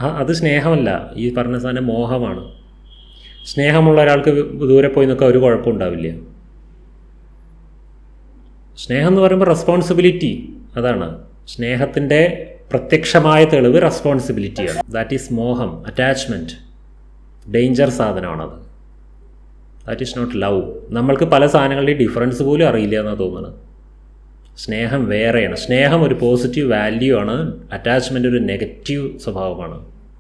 ആ- അത് സ്നേഹമല്ല ഈ പറഞ്ഞ സാധനം മോഹമാണ് സ്നേഹമുള്ള ഒരാൾക്ക് ദൂരെ പോയി നിൽക്കാൻ ഒരു കുഴപ്പമുണ്ടാവില്ല സ്നേഹം എന്ന് പറയുമ്പോൾ റെസ്പോൺസിബിലിറ്റി അതാണ് സ്നേഹത്തിൻ്റെ പ്രത്യക്ഷമായ തെളിവ് റെസ്പോൺസിബിലിറ്റിയാണ് ദാറ്റ് ഈസ് മോഹം അറ്റാച്ച്മെൻറ്റ് ഡേഞ്ചർ സാധനമാണത് ദാറ്റ് ഈസ് നോട്ട് ലവ് നമ്മൾക്ക് പല സാധനങ്ങളുടെയും ഡിഫറൻസ് പോലും അറിയില്ല എന്നാണ് തോന്നുന്നത് സ്നേഹം വേറെയാണ് സ്നേഹം ഒരു പോസിറ്റീവ് വാല്യൂ ആണ് അറ്റാച്ച്മെൻ്റ് ഒരു നെഗറ്റീവ് സ്വഭാവമാണ്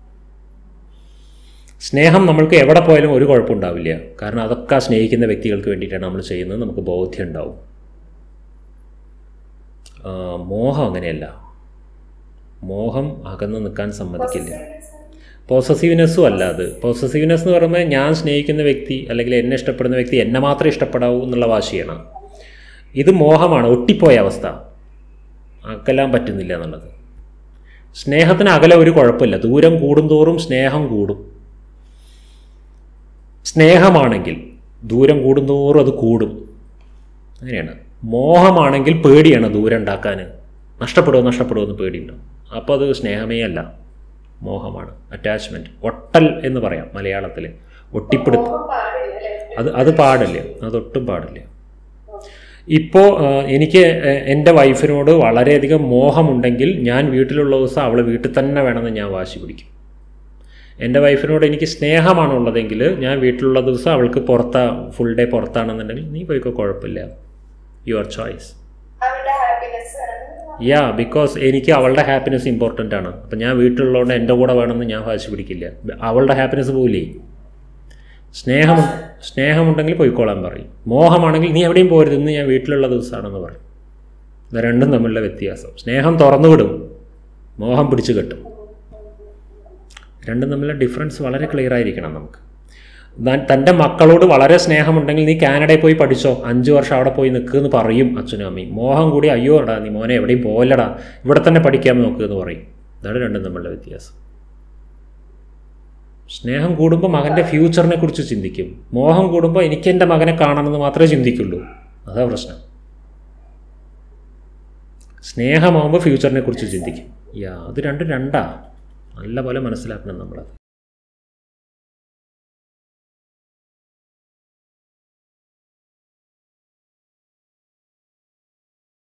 സ്നേഹം നമ്മൾക്ക് എവിടെ പോയാലും ഒരു കുഴപ്പമുണ്ടാവില്ല കാരണം അതൊക്കെ ആ സ്നേഹിക്കുന്ന വ്യക്തികൾക്ക് വേണ്ടിയിട്ടാണ് നമ്മൾ ചെയ്യുന്നത് നമുക്ക് ബോധ്യം ഉണ്ടാവും ആ, മോഹം അങ്ങനെയല്ല മോഹം അകന്ന് നിൽക്കാൻ സമ്മതിക്കില്ല പോസസീവ്നെസ്സും അല്ല അത് പോസസീവ്നെസ് എന്ന് പറയുമ്പോൾ ഞാൻ സ്നേഹിക്കുന്ന വ്യക്തി അല്ലെങ്കിൽ എന്നെ ഇഷ്ടപ്പെടുന്ന വ്യക്തി എന്നെ മാത്രമേ ഇഷ്ടപ്പെടാവൂ എന്നുള്ള വാശിയാണ് ഇത് മോഹമാണ് ഒട്ടിപ്പോയ അവസ്ഥ അകലാൻ പറ്റുന്നില്ല എന്നുള്ളത് സ്നേഹത്തിന് അകലെ ഒരു കുഴപ്പമില്ല ദൂരം കൂടുന്തോറും സ്നേഹം കൂടും സ്നേഹമാണെങ്കിൽ ദൂരം കൂടുന്തോറും അത് കൂടും അങ്ങനെയാണ് മോഹമാണെങ്കിൽ പേടിയാണ് ദൂരം ഉണ്ടാക്കാൻ നഷ്ടപ്പെടുമോ നഷ്ടപ്പെടുമോ എന്ന് പേടിയുണ്ടാവും അപ്പോൾ അത് സ്നേഹമേ അല്ല മോഹമാണ് അറ്റാച്ച്മെൻറ്റ് ഒട്ടൽ എന്ന് പറയാം മലയാളത്തിൽ ഒട്ടിപ്പിടുത്തം മോഹം പാടില്ല അല്ലേ അത് അത് പാടില്ല അതൊട്ടും പാടില്ല ഇപ്പോൾ എനിക്ക് ഏഹ്, എൻ്റെ വൈഫിനോട് വളരെയധികം മോഹമുണ്ടെങ്കിൽ ഞാൻ വീട്ടിലുള്ള ദിവസം അവൾ വീട്ടിൽ തന്നെ വേണമെന്ന് ഞാൻ വാശി പിടിക്കും എൻ്റെ വൈഫിനോട് എനിക്ക് സ്നേഹമാണുള്ളതെങ്കിൽ ഞാൻ വീട്ടിലുള്ള ദിവസം അവൾക്ക് പുറത്താ ഫുൾ ഡേ പുറത്താണെന്നുണ്ടെങ്കിൽ നീ പോയിക്കോ കുഴപ്പമില്ല യുവർ ചോയ്സ് അവരുടെ ഹാപ്പിനെസ് ആണ് യാ ബിക്കോസ് എനിക്ക് അവളുടെ ഹാപ്പിനെസ് ഇമ്പോർട്ടൻ്റ് ആണ് അപ്പം ഞാൻ വീട്ടിലുള്ളതുകൊണ്ട് എൻ്റെ കൂടെ വേണമെന്ന് ഞാൻ വാശി പിടിക്കില്ല അവളുടെ ഹാപ്പിനെസ് പോയില്ലേ സ്നേഹം സ്നേഹമുണ്ടെങ്കിൽ പോയിക്കോളാൻ പറയും മോഹമാണെങ്കിൽ നീ എവിടെയും പോരുത് ഇന്ന് ഞാൻ വീട്ടിലുള്ള ദിവസമാണെന്ന് പറയും ഇത് രണ്ടും തമ്മിലുള്ള വ്യത്യാസം സ്നേഹം തുറന്നു വിടും മോഹം പിടിച്ചു കെട്ടും രണ്ടും തമ്മിലുള്ള ഡിഫറൻസ് വളരെ ക്ലിയർ ആയിരിക്കണം നമുക്ക് താൻ- തൻ്റെ മക്കളോട് വളരെ സ്നേഹമുണ്ടെങ്കിൽ നീ കാനഡയിൽ പോയി പഠിച്ചോ അഞ്ച് വർഷം അവിടെ പോയി നിൽക്കുമെന്ന് പറയും അച്ഛനും അമ്മയും മോഹം കൂടി അയ്യോ എടാ നീ മോനെ എവിടെയും പോലടാ ഇവിടെ തന്നെ പഠിക്കാൻ നോക്കുക എന്ന് പറയും ഇതാണ് രണ്ടും തമ്മിലുള്ള വ്യത്യാസം സ്നേഹം കൂടുമ്പോൾ മകൻ്റെ ഫ്യൂച്ചറിനെ കുറിച്ച് ചിന്തിക്കും മോഹം കൂടുമ്പോൾ എനിക്ക് എൻ്റെ മകനെ കാണണമെന്ന് മാത്രമേ ചിന്തിക്കുള്ളൂ അതാ പ്രശ്നം സ്നേഹമാകുമ്പോൾ ഫ്യൂച്ചറിനെ കുറിച്ച് ചിന്തിക്കും യാ അത് രണ്ടും രണ്ടാ നല്ല പോലെ മനസ്സിലാക്കണം നമ്മളത്